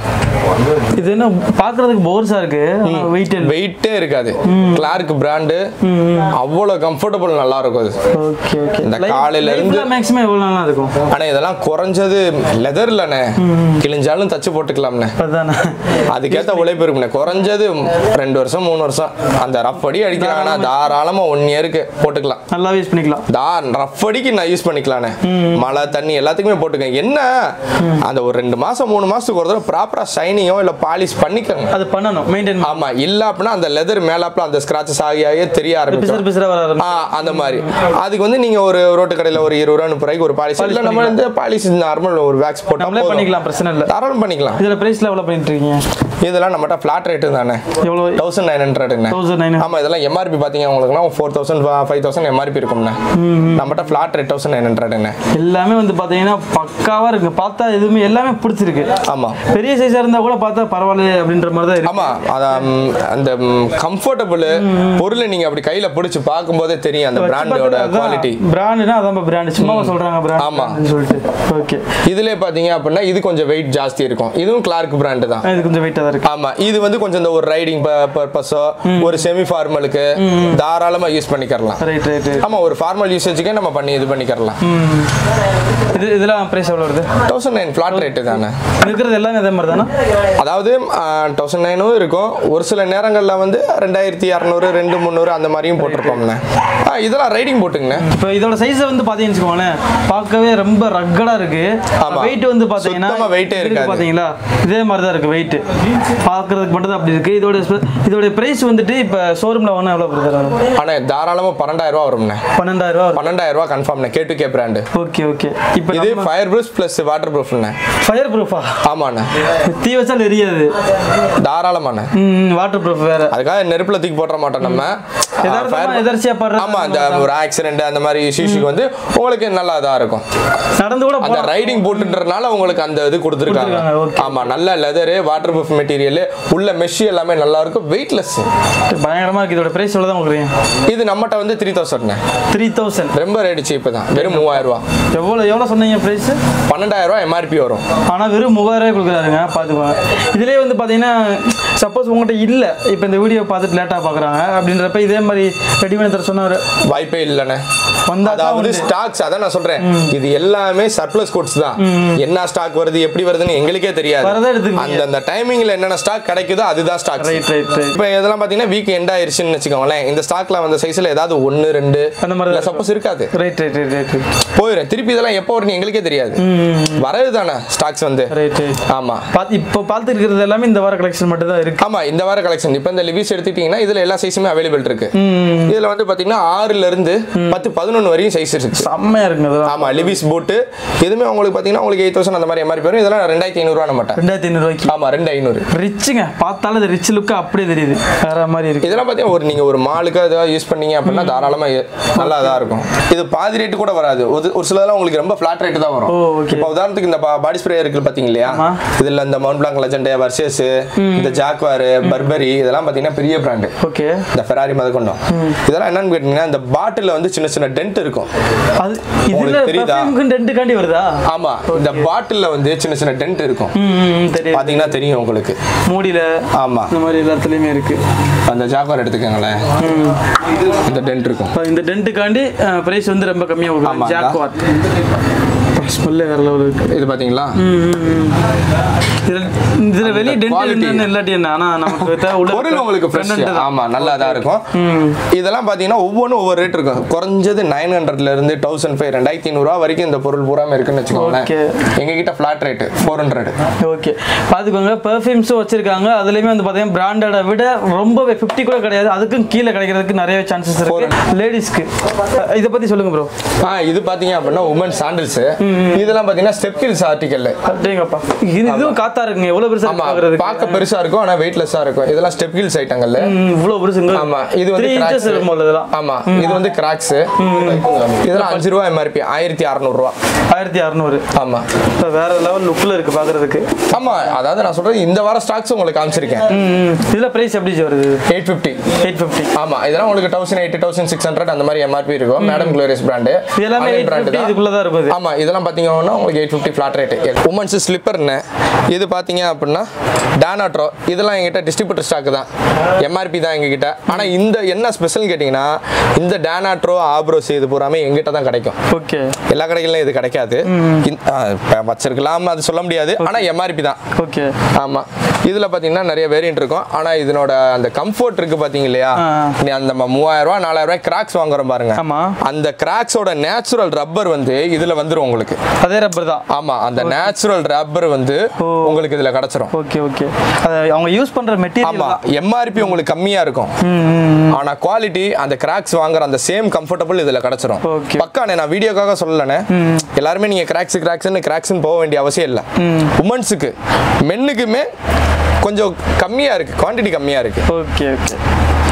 இது என்ன பாக்குறதுக்கு போர்ஸா இருக்கு வெயிட் இல்லை வெயிட்டே இருக்காது கிளார்க் பிராண்டு அவ்வளோ கம்ஃபர்டபுள் நல்லா இருக்கும் அது ஓகே ஓகே இந்த காலையில இருந்து- மேக்ஸிமம் எவ்வளவு நாளா இருக்கும் ஆனா இதெல்லாம் குறைஞ்சது லெதர்லண்ணே கிழிஞ்சாலும் தச்சு போட்டுக்கலாம்ண்ணே அதானே அதுக்கேற்ற உழைப்பு இருக்குண்ணே குறைஞ்சது ரெண்டு வருஷம் மூணு வருஷம் அந்த ரஃப் அடி அடிக்கிறாங்கன்னா தாராளமா ஒன் இயருக்கு போட்டுக்கலாம் நல்லா யூஸ் பண்ணிக்கலாம் தா ரஃப் அடிக்கு நான் யூஸ் பண்ணிக்கலாண்ணே மழை தண்ணி எல்லாத்துக்குமே போட்டுக்கேன் என்ன அந்த ஒரு ரெண்டு மாசம் மூணு மாசத்துக்கு ஒரு தடவை ப்ராப்பரா ஷைனிங்கோ இல்ல பாலிஷ் பண்ணிக்கோங்க அது பண்ணணும் மெயின்டைன் ஆமா இல்ல அப்படின்னா அந்த லெதர் மேலாப்ல அந்த ஸ்கிராச்சஸ் ஆகி ஆகியே தெரிய பிசர் ஆரம்பிக்கும் பிசரா வர ஆரம்பிச்சு. ஆ அந்த மாதிரி அதுக்கு வந்து நீங்க ஒரு ரோட்டு கடையில ஒரு இருபது ரூபா முப்பது ரூபாய்க்கு ஒரு பாலிஷ் இல்ல நம்ம வந்து பாலிஷ் நார்மல் ஒரு வேக்ஸ் போட்டா நம்மளே போதும். பண்ணிக்கலாம் பிரச்சனை இல்லை தாராளம் பண்ணிக்கலாம் இதுல பிரைஸ்ல எவ்வளவு பண்ணிட்டு இருக்கீங்க இதெல்லாம் நம்மகிட்ட ஃபிளாட் ரேட்டு தானே எவ்வளவு தௌசண்ட் நைன் ஹண்ட்ரட்ங்க தௌசண்ட் நைன் ஆமா இதெல்லாம் எம்ஆர்பி பாத்தீங்க உங்களுக்குலாம் four thousand five thousand MRP இருக்கும்ண்ணே நம்மகிட்ட ஃபிளாட் ரேட் தௌசண்ட் நைன் ஹண்ட்ரட்ண்ணே எல்லாமே வந்து பாத்தீங்கன்னா பக்காவா இருக்கு பார்த்தா எதுவுமே எல்லாமே பிடிச்சிருக்கு ஆமா பெரிய சைஸாக இருந்தால் கூட பார்த்தா பரவாயில்ல அப்படின்ற மாதிரி தான் இருக்கு ஆமா அதான் ம், அந்த கம்ஃபர்டபுள் பொருளை நீங்க அப்படி கையில பிடிச்சு பார்க்கும்போதே தெரியும் அந்த பிராண்டோட குவாலிட்டி பிராண்டுனா அதான் பிராண்டு சும்மா சொல்றாங்க பிராண்ட் ஆமா. சொல்லிட்டு ஓகே இதுல பாத்தீங்க அப்படின்னா இது கொஞ்சம் வெயிட் ஜாஸ்தி இருக்கும் இதுவும் கிளார்க் பிராண்டு தான் இது கொஞ்சம் வெயிட்டாக தான் இருக்கு ஆமா இது வந்து கொஞ்சம் இந்த ஒரு ரைடிங் பர்பஸோ ஒரு செமி ஃபார்மலுக்கு தாராளமா யூஸ் பண்ணிக்கலாம் ரைட் ரைட் ரைட் ஆமா ஒரு ஃபார்மல் யூசேஜுக்கே நம்ம பண்ணி இது பண்ணிக்கலாம் இது இதெல்லாம் ப்ரைஸ் எவ்வளோ வருது தௌசண்ட் நைன் ஃபிளாட் ரேட்டு தானே இருக்கிறது எல்லாமே அதே மாதிரி தானே அதாவது தௌசண்ட் நைனும் இருக்கும் ஒரு சில நேரங்களில் வந்து ரெண்டாயிரத்தி இரநூறு ரெண்டு முந்நூறு அந்த மாதிரியும் போட்டிருப்போம்ண்ணே ஆ இதெல்லாம் ரைடிங் போட்டுங்கண்ணே இப்போ இதோட சைஸை வந்து பார்த்தீங்கன்னு வச்சுக்கோங்களேன் பார்க்கவே ரொம்ப ரக்கடாக இருக்கு ஆமா. வெயிட் வந்து பார்த்தீங்கன்னா சுத்தமா weight ஏ இருக்கு இருக்காது. பார்த்தீங்களா இதே மாதிரி தான் இருக்கு வெயிட் பார்க்கறதுக்கு மட்டும் தான் அப்படி இருக்கு இதோட spe- இதோட பிரைஸ் வந்துட்டு இப்போ ஷோரூமில் வாங்கினா எவ்வளோ கொடுக்குறாங்க ஆனால் தாராளமாக பன்னெண்டாயிரம் ரூபா வரும்ண்ணே பன்னெண்டாயிரம் ரூபா பன்னெண்டாயிரம் ரூபா கன்ஃபார்ம்ண்ணே K to K brand okay okay இப்போ இது ஃபயர் ப்ரூஃப் ப்ளஸ் வாட்டர் ப்ரூஃப்ண்ணே ஃபயர் ப்ரூஃபா ஆமாண்ணே தீ வச்சால் எரியாது தாராளமாண்ணே ம் வாட்டர் ப்ரூஃப் வேற அதுக்காக நெருப்புல தூக்கி போட்டுற மாட்டோம் நம்ம எதார்த்தமா fire- எதர்ச்சியா படுற ஆமா அந்த ஒரு ஆக்சிடென்ட் அந்த மாதிரி இஷ்யூஸுக்கு வந்து உங்களுக்கு நல்லா இதா இருக்கும் நடந்து கூட அந்த போகலாம் ரைடிங் போட்டுன்றதுனால உங்களுக்கு அந்த இது கொடுத்துருக்காங்க கொடுத்திருக்காங்க, okay. ஆமா நல்ல லெதரு வாட்டர் ப்ரூஃப் மெட்டீரியல் உள்ள மெஷ் எல்லாமே நல்லா இருக்கும் வெயிட்லெஸ் பயங்கரமா இருக்கு இதோட பிரைஸ் எவ்வளோ தான் கொடுக்குறீங்க இது நம்மகிட்ட வந்து த்ரீ தௌசண்ட் த்ரீ தௌசண்ட் ரொம்ப ரேட் சீப்பு தான் வெறும் மூவாயிரம் ரூபா எவ்வளோ எவ்வளோ சொன்னீங்க ப்ரைஸ் பன்னெண்டாயிரம் ரூபா எம்ஆர்பி வரும் ஆனால் வெறும் மூவாயிரம் கொடுக்குறாருங்க பார்த்துக்கோங்க இதுலேயே வந்து பார்த்தீங்கன்னா சப்போஸ் உங்கள்கிட்ட இல்லை இப்போ இந்த வீடியோ பார்த்துட்டு லேட்டாக பார்க்குறாங்க அப்படின்றப்ப இதே மாதிரி ரெடி பண்ணி தர சொன்னார் வாய்ப்பே இல்லைண்ணே வந்தா தான் அதாவது உண்டு. ஸ்டாக்ஸ் அதான் நான் சொல்றேன் இது எல்லாமே சர்ப்ளஸ் கோட்ஸ் தான் என்ன ஸ்டாக் வருது எப்படி வருதுன்னு எங்களுக்கே தெரியாது வரதை எடுத்துக்குவீங்க. அந்த அந்த டைமிங்ல என்னென்ன ஸ்டாக் கிடைக்குதோ அதுதான் ஸ்டாக் ரைட் ரைட் ரைட் இப்போ இதெல்லாம் பார்த்தீங்கன்னா வீக் எண்ட் ஆயிருச்சுன்னு வச்சுக்கோங்களேன் இந்த ஸ்டாக்ல வந்த சைஸ்ல ஏதாவது ஒன்று ரெண்டு அந்த மாதிரி தான் சப்போஸ் இருக்காது ரைட் ரைட் ரைட் ரைட் போயிடும் திருப்பி இதெல்லாம் எப்போ வரும்னு எங்களுக்கே தெரியாது வரது தானே ஸ்டாக்ஸ் வந்து ரைட் ரைட் ஆமா பார்த்து இப்போ பார்த்து இருக்கிறது எல்லாமே இந்த வார கலெக்ஷன் மட்டும் தான் இருக்கு ஆமா இந்த வார கலெக்ஷன் இப்போ இந்த லிவிஸ் எடுத்துட்டீங்கன்னா இதுல எல்லா சைஸுமே அவைலபிள் இருக்கு ம் இதுல வந்து பாத்தீங்கன்னா ஆறுல இருந்து பத்து பதினொன்று வரையும் சைஸ் இருக்கு செம்மையா இருக்குங்க அதெல்லாம் ஆமா லிவிஸ் போட்டு எதுவுமே உங்களுக்கு பாத்தீங்கன்னா உங்களுக்கு எயிட் தௌசண்ட் அந்த மாதிரி எம்ஆர்பி வரும் இதெல்லாம் ரெண்டாயிரத்தி ஐநூறுவா நம்மட்ட ரெண்டாயிரத்தி ஐநூறுரூவாய்க்கு ஆமா ரெண்டு ஐநூறு ரிச்சுங்க பார்த்தாலும் அது ரிச் லுக்கு அப்படியே தெரியுது வேற மாதிரி இருக்கு இதெல்லாம் பார்த்தீங்கன்னா ஒரு நீங்கள் ஒரு மாலுக்கு ஏதாவது யூஸ் பண்ணீங்க அப்படின்னா தாராளமாக நல்லா தான் இருக்கும் இது பாதி ரேட்டு கூட வராது ஒரு ஒரு சிலதெல்லாம் உங்களுக்கு ரொம்ப ஃப்ளாட் ரேட்டு தான் வரும் ஓ, okay. இப்போ உதாரணத்துக்கு இந்த பாடி ஸ்ப்ரே இருக்கு பார்த்தீங்க இல்லையா ஆமா. இதில் இந்த மவுண்ட் பிளாங்க் லெஜண்ட் வர்சஸ் இந்த ஜாக்வார் பர்பரி இதெல்லாம் பார்த்தீங்கன்னா பெரிய பிராண்டு ஓகே இந்த ஃபெராரி முதற்கொண்டும் இதெல்லாம் என்னன்னு கேட்டிங்கன்னா இந்த பாட்டிலில் வந்து சின்ன சின்ன டென்ட் இருக்கும் அது இதுல உங்களுக்கு தெரியுதா? பெர்ஃப்யூம்க்கு ரெண்டு காண்டி வருதா ஆமா இந்த பாட்டிலில் வந்து சின்ன சின்ன டென்ட் இருக்கும் ம், ம் ம், தெரியும் பார்த்தீங்கன்னா தெரியும் உங்களுக்கு மூடியில ஆமா இந்த மாதிரி எல்லாத்துலயுமே இருக்கு அந்த ஜாக்வார் எடுத்துக்கோங்களேன் ம். இந்த டென்ட் இருக்கும் இப்ப இந்த டென்ட்டுக்காண்டி பிரைஸ் வந்து ரொம்ப கம்மியா ஆமா, கொடுக்கும் ஜாக்வாட் ஸ்மெல்லே வேற லெவல் இருக்கு இது பார்த்தீங்களா ம், ம், ம். இதுல இதுல வெளிய டென்ட் quality. இருந்தா இல்லாட்டி என்ன ஆனா நமக்கு தேவை உள்ள பொருள் உங்களுக்கு ஃப்ரெஷ் front தான். ஆமா நல்லா தான் இருக்கும் ம். இதெல்லாம் பார்த்தீங்கன்னா ஒவ்வொன்றும் ஒவ்வொரு ரேட் இருக்கும் குறைஞ்சது நைன் ஹண்ட்ரட்ல இருந்து தௌசண்ட் ஃபைவ் ரெண்டாயிரத்தி ஐநூறுரூவா வரைக்கும் இந்த பொருள் பூராம இருக்குன்னு வச்சுக்கோங்களேன் Okay. எங்க கிட்ட flat rate four hundred okay பார்த்துக்கோங்க பெர்ஃப்யூம்ஸும் வச்சிருக்காங்க அதுலேயுமே வந்து பார்த்தீங்கன்னா பிராண்டடை விட ரொம்பவே ஃபிஃப்டி கூட கிடையாது அதுக்கும் கீழே கிடைக்கிறதுக்கு நிறைய சான்சஸ் இருக்கு லேடிஸ்க்கு இதை பற்றி சொல்லுங்க ப்ரோ ஆ இது பார்த்தீங்க அப்படின்னா உமன் சாண்டில்ஸ் இதெல்லாம் பார்த்தீங்கன்னா ஸ்டெப்கில்ஸ் ஆர்டிக்கல் அப்படிங்கப்பா இது இதுவும் காத்தா இருக்குங்க எவ்வளோ பெருசா ஆமா பார்க்கறதுக்கு பார்க்க பெருசா இருக்கும் ஆனா வெயிட்லெஸ்ஸா இருக்கும் இதெல்லாம் ஸ்டெப்கில்ஸ் ஐட்டங்கள்ல ம், இவ்வளோ பெருசுங்க ஆமா இது வந்து த்ரீ cracks. இன்ச்சஸ் இருக்கும் போல இதெல்லாம் ஆமா இது வந்து கிராக்ஸ் இதெல்லாம் அஞ்சு ரூபா எம்ஆர்பி ஆயிரத்தி அறநூறுவா ஆயிரத்தி அறநூறு ஆமா வேற லெவல் லுக்கில் இருக்கு பார்க்கறதுக்கு ஆமா அதாவது நான் சொல்றது இந்த வார ஸ்டாக்ஸ் உங்களுக்கு காமிச்சிருக்கேன் ம் இதில் ப்ரைஸ் எப்படி வருது எயிட் ஃபிஃப்டி எயிட் ஃபிஃப்டி ஆமா இதெல்லாம் உங்களுக்கு thousand eighty thousand six hundred அந்த மாதிரி எம்ஆர்பி இருக்கும் மேடம் க்ளோரியஸ் பிராண்டு இது எல்லாமே எயிட் ஃபிஃப்டி இதுக்குள்ளே தான் இருக்கும் இது. ஆமா இதெல்லாம் பாத்தீங்கன்னா உங்களுக்கு eight fifty flat rate women's ஸ்லிப்பர்னு இது பாத்தீங்க அப்படின்னா டானாட்ரோ இதெல்லாம் எங்கிட்ட டிஸ்ட்ரிபியூட்டர் ஸ்டாக் தான் எம்ஆர்பி தான் எங்ககிட்ட ஆனா இந்த என்ன ஸ்பெஷல் கேட்டிங்கன்னா இந்த டானாட்ரோ ஆப்ரோஸ் இது பூராமே எங்கிட்ட தான் கிடைக்கும் ஓகே எல்லா கடைகளிலும் இது கிடைக்காது இந்த- ஆ, இப்ப வச்சிருக்கலாம் அது சொல்ல முடியாது ஆனா எம்ஆர்பி தான் ஓகே ஆமா இதுல பாத்தீங்கன்னா நிறைய வேரியன்ட் இருக்கும் ஆனா இதனோட அந்த கம்ஃபர்ட் இருக்கு பாத்தீங்க இல்லையா ஆ. நீ அந்த நம்ம மூவாயிரம் ரூபாய் நாலாயிரம் ரூபாய் கிராக்ஸ் வாங்குறோம் பாருங்க ஆமா அந்த கிராக்ஸோட நேச்சுரல் ரப்பர் வந்து இதுல வந்துரும் உங்களுக்கு அதே ரப்பர் தான் ஆமா அந்த நேச்சுரல் ரப்பர் வந்து ஓ. உங்களுக்கு இதுல கிடைச்சிரும் ஓகே ஓகே அது அவங்க யூஸ் பண்ற மெட்டீரியல் ஆமா எம்ஆர்பி உங்களுக்கு கம்மியா இருக்கும் ஆனா குவாலிட்டி அந்த கிராக்ஸ் வாங்குற அந்த சேம் கம்ஃபர்டபுள் இதுல கிடைச்சிரும் Okay. பக்கானே நான் வீடியோக்காக சொல்லலனே எல்லாருமே நீங்க கிராக்ஸ் கிராக்ஸ்னு கிராக்ஸ்னு போக வேண்டிய அவசியம் இல்ல உமன்ஸுக்கு மென்னுக்குமே கொஞ்சம் கம்மியா இருக்கு குவாண்டிட்டி கம்மியா இருக்கு ஓகே ஓகே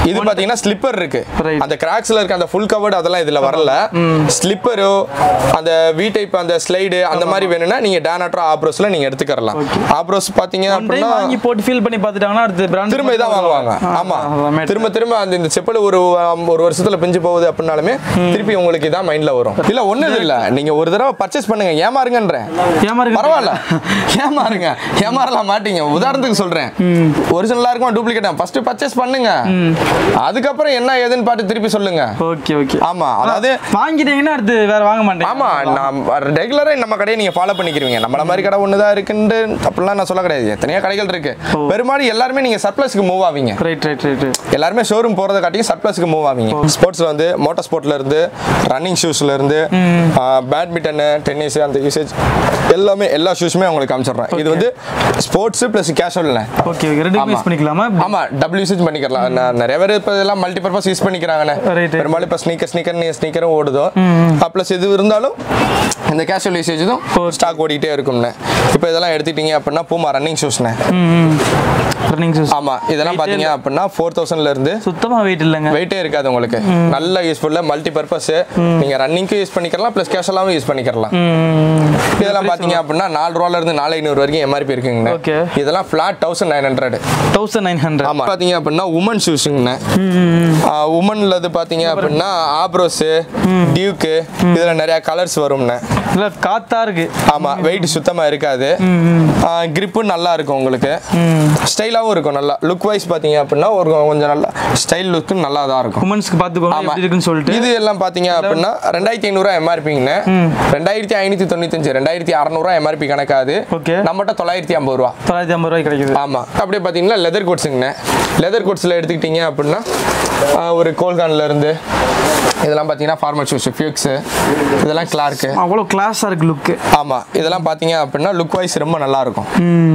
இது பாத்தீங்கன்னா ஸ்லிப்பர் இருக்கு Right. அந்த கிராக்ஸ்ல இருக்க அந்த ஃபுல் கவர்டு அதெல்லாம் இதுல வரல ஸ்லிப்பரோ அந்த வி டைப் அந்த ஸ்லைடு அந்த மாதிரி வேணும்னா நீங்க டேனாட்ரா ஆப்ரோஸ்ல நீங்க எடுத்துக்கலாம் ஆப்ரோஸ் பாத்தீங்க டைம் அப்படின்னா வாங்கி போட்டு ஃபீல் பண்ணி பார்த்துட்டாங்கன்னா அடுத்து பிராண்ட் திரும்ப இதான் வாங்குவாங்க ஆமா திரும்ப திரும்ப அந்த இந்த செப்பல் ஒரு um, ஒரு வருஷத்துல பிஞ்சு போகுது அப்படின்னாலுமே திருப்பி உங்களுக்கு இதான் மைண்ட்ல வரும் இல்ல ஒண்ணு இல்ல நீங்க ஒரு தடவை பர்ச்சேஸ் பண்ணுங்க ஏமாறுங்கன்றேன் ஏமாறுங்க பரவாயில்ல ஏமாறுங்க ஏமாறலாம் மாட்டீங்க உதாரணத்துக்கு சொல்றேன் ஒரிஜினலா இருக்குமா டூப்ளிகேட்டா ஃபர்ஸ்ட் பர்ச்சேஸ் பண்ணுங்க அதுக்கப்புறம் என்ன ஏதுன்னு பார்த்து திருப்பி சொல்லுங்க ஓகே ஓகே ஆமா அதாவது வாங்கிட்டீங்கன்னா அடுத்து வேற வாங்க மாட்டேன் ஆமா நான் ரெகுலரா நம்ம கடையை நீங்க ஃபாலோ பண்ணிக்கிறீங்க நம்மள மாதிரி கடை ஒண்ணுதான் இருக்குன்னு அப்படிலாம் நான் சொல்ல கிடையாது எத்தனையோ கடைகள் இருக்கு பெரும்பாலும் எல்லாருமே நீங்க சர்ப்ளஸ்க்கு மூவ் ஆவீங்க ரைட் ரைட் ரைட் எல்லாருமே ஷோரூம் போறதை காட்டியும் சர்ப்ளஸ்க்கு மூவ் ஆவீங்க ஸ்போர்ட்ஸ்ல வந்து மோட்டார் ஸ்போர்ட்ல இருந்து ரன்னிங் ஷூஸ்ல இருந்து பேட்மிண்டன் டென்னிஸ் அந்த யூசேஜ் எல்லாமே எல்லா ஷூஸுமே உங்களுக்கு காமிச்சிடுறேன் இது வந்து sports plus casual okay okay ரெண்டு ஆமா. யூஸ் பண்ணிக்கலாமா ஆமா டபுள் யூசேஜ் பண்ணிக்கலாம் நான் நிறைய பேர் இப்போ இதெல்லாம் மல்டி பர்பஸ் யூஸ் பண்ணிக்கிறாங்கண்ணே Right. பெரும்பாலும் இப்போ ஸ்னீக்கர் ஸ்னீக்கர் ஸ்னீக்கரும் ஓடுதோ ப்ளஸ் இது இருந்தாலும் இந்த கேஷுவல் யூசேஜ் தான் ஸ்டாக் ஓடிட்டே இருக்கும்ண்ணே இப்போ இதெல்லாம் எடுத்துட்டீங்க அப்படின்னா பூமா ரன்னிங் ஷூஸ்ண்ணே ரன்னிங் ஷூஸ் ஆமா இதெல்லாம் பார்த்தீங்க அப்படின்னா ஃபோர் தௌசண்ட்ல இருந்து சுத்தமா வெயிட் இல்லைங்க வெயிட்டே இருக்காது உங்களுக்கு நல்ல யூஸ்ஃபுல்லா மல்டி பர்பஸ் நீங்க ரன்னிங்க்கு யூஸ் பண்ணிக்கலாம் ப்ளஸ் கேஷுவலாகவும் யூஸ் பண்ணிக்கலாம் இதெல்லாம் பார்த்தீங்க அப்படின்னா நாலு ரூபால இருந்து நாலு ஐநூறு வரைக்கும் எம்ஆர்பி இருக்குங்கண்ணே Okay. இதெல்லாம் flat thousand nine hundred thousand nine hundred ஆமா பாத்தீங்க அப்படின்னா உமன் ஷூஸுங்கண்ணே உமன்ல இது பாத்தீங்க அப்படின்னா ஆப்ரோஸ் டியூக்கு இதுல நிறைய கலர்ஸ் வரும்ண்ணே இல்ல காத்தா இருக்கு ஆமா வெயிட் சுத்தமா இருக்காது கிரிப்பும் நல்லா இருக்கும் உங்களுக்கு ஸ்டைலாவும் இருக்கும் நல்லா லுக் வைஸ் பாத்தீங்க அப்படின்னா ஒரு கொஞ்சம் நல்லா ஸ்டைல் லுக்கும் நல்லா தான் இருக்கும் உமன்ஸ்க்கு பாத்துக்கோங்க ஆமா. எப்படி இருக்குன்னு சொல்லிட்டு இது எல்லாம் பாத்தீங்க அப்படின்னா ரெண்டாயிரத்தி ஐநூறுரூவா எம்ஆர்பிங்கண்ணே ரெண்டாயிரத்தி ஐநூத்தி தொண்ணூத்தஞ்சு ரெண்டாயிரத்தி அறநூறுவா எம்ஆர்பி கணக்காது Okay. நம்மகிட்ட தொள்ளாயிரத்தி ஐம்பது ரூபா தொள்ளாயிரத்தி ஐம்பது ரூபாய் கிடைக்குது ஆமா அப்படியே பாத்தீங்கன்னா லெதர் கோட்ஸுங்கண்ணே லெதர் கோட்ஸில் எடுத்துக்கிட்டீங்க அப்படின்னா ஆஹ், ஒரு கோல்கான்ல இருந்து இதெல்லாம் பார்த்தீங்கன்னா ஃபார்மல் ஷூஸ் ஃபியூக்ஸு இதெல்லாம் கிளார்க்கு அவ்வளோ கிளாஸா இருக்கு லுக்கு ஆமா இதெல்லாம் பார்த்தீங்க அப்படின்னா லுக் வைஸ் ரொம்ப நல்லா இருக்கும்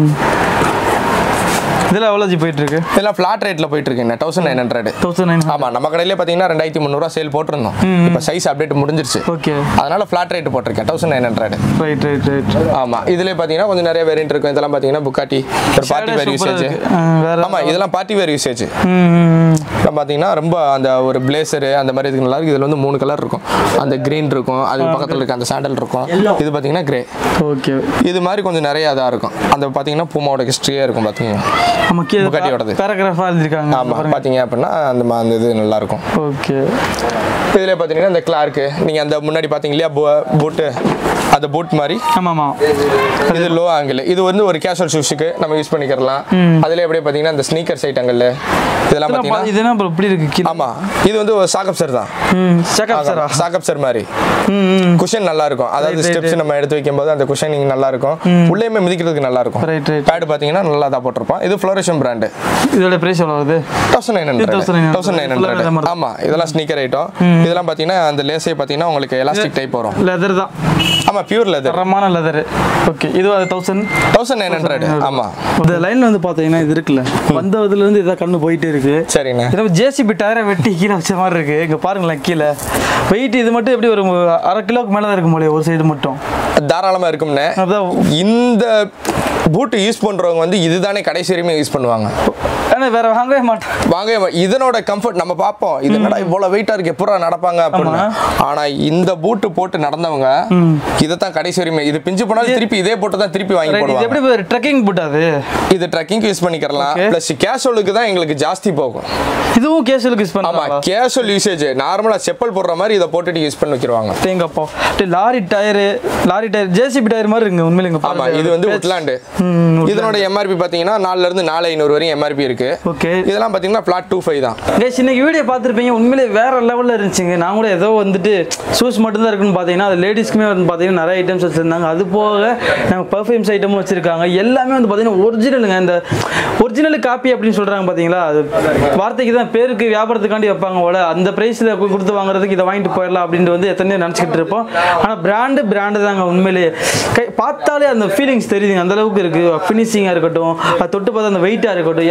இதுல எவ்வளோ ஜி போயிட்டு இருக்கு இதெல்லாம் ஃபிளாட் ரேட்ல போயிட்டு இருக்குங்க thousand nine hundred thousand nine ஆமா நம்ம கடையிலே பார்த்தீங்கன்னா ரெண்டாயிரத்தி முந்நூறுவா சேல் போட்டிருந்தோம் இப்போ சைஸ் அப்டேட் முடிஞ்சிருச்சு ஓகே அதனால ஃபிளாட் ரேட் போட்டிருக்கேன் thousand nine hundred right right right ஆமா இதுல பாத்தீங்கன்னா கொஞ்சம் நிறைய வேரியன்ட் இருக்கும் இதெல்லாம் பாத்தீங்கன்னா புக்காட்டி ஒரு பார்ட்டி வேர் யூசேஜ் வேற ஆமா இதெல்லாம் பார்ட்டி வேர் யூசேஜ் ம் அப்புறம் பார்த்தீங்கன்னா ரொம்ப அந்த ஒரு பிளேசரு அந்த மாதிரி இதுக்கு நல்லா இருக்கு இதில் வந்து மூணு கலர் இருக்கும் அந்த க்ரீன் இருக்கும் அது பக்கத்தில் இருக்க அந்த சாண்டல் இருக்கும் இது பார்த்தீங்கன்னா கிரே ஓகே இது மாதிரி கொஞ்சம் நிறைய இதாக இருக்கும் அந்த பார்த்தீங்கன்னா பூமாவோட ஹிஸ்ட்ரியே இருக்கும் பார்த்தீங்கன்னா நம்ம கீழே புகாட்டியோடது. பேராகிராஃபாக எழுதிருக்காங்க ஆமாம் பார்த்தீங்க அப்படின்னா அந்த மா- அந்த இது நல்லா இருக்கும் ஓகே இதில் பார்த்தீங்கன்னா இந்த கிளார்க்கு நீங்கள் அந்த முன்னாடி பார்த்தீங்க இல்லையா பூட்டு அந்த பூட் மாதிரி ஆமாம் ஆமாம் இது லோ ஆங்கிள் இது வந்து ஒரு கேஷுவல் ஷூஸுக்கு நம்ம யூஸ் பண்ணிக்கிறலாம் அதில் எப்படியே பார்த்தீங்கன்னா இந்த ஸ்னீக்கர்ஸ் ஐட்டங்கள் இதெல்லாம் பார்த்தீங்கன்னா இது என்ன bro இப்படி இருக்கு கீழே ஆமா இது வந்து ஒரு சாக்கப் சார் தான் ம் செக்அப் சாரா சாக்கப் சார் மாதிரி ம் ம் குஷன் நல்லா இருக்கும் அதாவது Right, right, ஸ்டெப்ஸ் நம்ம எடுத்து வைக்கும்போது அந்த குஷனிங் நல்லா இருக்கும் உள்ளேயுமே மிதிக்கிறதுக்கு நல்லா இருக்கும் ரைட் ரைட் பேட் பார்த்தீங்கன்னா நல்லா தான் போட்டிருப்பான் இது ஃப்ளோரேஷன் பிராண்டு இதோட பிரைஸ் எவ்வளோ வருது thousand nine hundred 1900. Thousand nine Full ஆ இந்த ஹண்ட்ரட் மாதிரி. ஆமா இதெல்லாம் ஸ்னீக்கர் ஐட்டம் இதெல்லாம் பார்த்தீங்கன்னா அந்த லேஸே பார்த்தீங்கன்னா உங்களுக்கு எலாஸ்டிக் டைப் வரும் லெதர் தான் ஆமா பியூர் லெதர் தரமான லெதர் ஓகே இது அது தௌசண்ட் தௌசண்ட் நைன் ஹண்ட்ரட் ஆமா இந்த லைன்ல வந்து பார்த்தீங்கன்னா இது இருக்குல்ல வந்ததுல இருந்து இதான் கண்ணு போயிட்டே இருக்கு சரிண்ணே இது ஜேசிபி டயரை வெட்டி கீழே வச்ச மாதிரி இருக்கு இங்க பாருங்களேன் கீழே வெயிட் இது மட்டும் எப்படி ஒரு அரை கிலோக்கு மேல தான் இருக்கும் போல ஒரு சைடு மட்டும் தாராளமா இருக்கும்ண்ணே அதான் இந்த பூட் யூஸ் பண்றவங்க வந்து இதுதானே கடைசி வரையுமே யூஸ் பண்ணுவாங்க ஆனா வேற வாங்கவே மாட்டேன் வாங்க இதனோட கம்ஃபர்ட் நம்ம பார்ப்போம் இது என்னடா இவ்வளவு வெயிட்டா இருக்கு எப்படா நடப்பாங்க அப்படின்னு ஆனா இந்த பூட்டு போட்டு நடந்தவங்க இதை தான் கடைசி வரையுமே இது பிஞ்சு போனாலும் திருப்பி இதே போட்டு தான் திருப்பி வாங்கி Right, இது போடுவாங்க எப்படி ஒரு ட்ரெக்கிங் புட் அது இது ட்ரெக்கிங் யூஸ் பண்ணிக்கலாம் Okay. பிளஸ் கேஷுவலுக்கு தான் எங்களுக்கு ஜாஸ்தி போகும் இதுவும் கேஷுவலுக்கு யூஸ் ஆமா பண்ணலாம் கேஷுவல் யூசேஜ் நார்மலா செப்பல் போடுற மாதிரி இதை போட்டுட்டு யூஸ் பண்ணி வச்சிருவாங்க தேங்கப்பா அப்படியே lorry tyre lorry tyre JCB tyre மாதிரி இருக்குங்க உண்மையில இங்க ஆமா பாருங்க. இது வந்து உட்லாண்டு ம், இதனோட எம்ஆர்பி பாத்தீங்கன்னா நாலுல இருந்து நாலு ஐநூறு வரையும் எம்ஆர்பி இருக்கு ஓகே இதெல்லாம் பாத்தீங்கன்னா பிளாட் டூ ஃபைவ் தான் கைஸ் இன்னைக்கு வீடியோ பார்த்துருப்பீங்க உண்மையிலே வேற லெவலில் இருந்துச்சுங்க நான் கூட ஏதோ வந்துட்டு ஷூஸ் மட்டும்தான் இருக்குன்னு பார்த்தீங்கன்னா அது லேடிஸ்க்குமே வந்து பார்த்தீங்கன்னா நிறைய ஐட்டம்ஸ் வச்சுருந்தாங்க அது போக நம்ம பர்ஃப்யூம்ஸ் ஐட்டமும் வச்சுருக்காங்க எல்லாமே வந்து பார்த்தீங்கன்னா ஒரிஜினலுங்க இந்த ஒரிஜினல் காப்பி அப்படின்னு சொல்கிறாங்க பார்த்தீங்களா அது வார்த்தைக்கு தான் பேருக்கு வியாபாரத்துக்காண்டி வைப்பாங்க போல அந்த ப்ரைஸில் கொடுத்து வாங்குறதுக்கு இதை வாங்கிட்டு போயிடலாம் அப்படின்ட்டு வந்து எத்தனையோ நினச்சிக்கிட்டு இருப்போம் ஆனால் பிராண்டு பிராண்டு தாங்க உண்மையிலேயே கை பார்த்தாலே அந்த ஃபீலிங்ஸ் தெரியுதுங்க அந்த அளவுக்கு இருக்குது ஃபினிஷிங்காக இருக்கட்டும் அது தொட்டு பார்த்தா அந்த வெயிட்டாக இருக்கட்டும் எல்லாமே வேற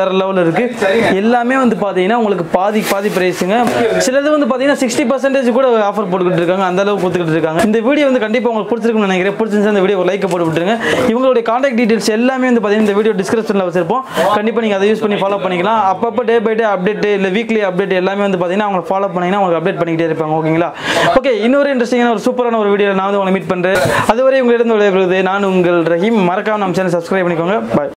வேற லெவலில் இருக்கு எல்லாமே வந்து பார்த்தீங்கன்னா உங்களுக்கு பாதி பாதி பிரைஸுங்க சிலது வந்து பார்த்தீங்கன்னா சிக்ஸ்டி பர்சன்டேஜ் கூட ஆஃபர் போட்டுக்கிட்டு இருக்காங்க அந்த அளவுக்கு கொடுத்துக்கிட்டு இருக்காங்க இந்த வீடியோ வந்து கண்டிப்பாக உங்களுக்கு பிடிச்சிருக்குன்னு நினைக்கிறேன் பிடிச்சிருந்தா இந்த வீடியோ ஒரு லைக் போட்டு விட்டுருங்க இவங்களுடைய காண்டாக்ட் டீடைல்ஸ் எல்லாமே வந்து பார்த்தீங்கன்னா இந்த வீடியோ டிஸ்கிரிப்ஷனில் வச்சிருப்போம் கண்டிப்பாக நீங்கள் அதை யூஸ் பண்ணி ஃபாலோ பண்ணிக்கலாம் அப்பப்போ டே பை டே அப்டேட் இல்லை வீக்லி அப்டேட் எல்லாமே வந்து பார்த்தீங்கன்னா அவங்க ஃபாலோ பண்ணிங்கன்னா உங்களுக்கு அப்டேட் பண்ணிக்கிட்டே இருப்பாங்க ஓகேங்களா ஓகே இன்னொரு இன்ட்ரெஸ்டிங்கான ஒரு சூப்பரான ஒரு வீடியோ நான் வந்து உங்களை மீட் பண்ணுறேன் அதுவரை உங்களிடம் விடைபெறுவது நான் உங்கள் ரஹீம் மறக்காம நம்ம சேனல் சப்ஸ்கிரைப் பண்ணிக்கோங்க பாய்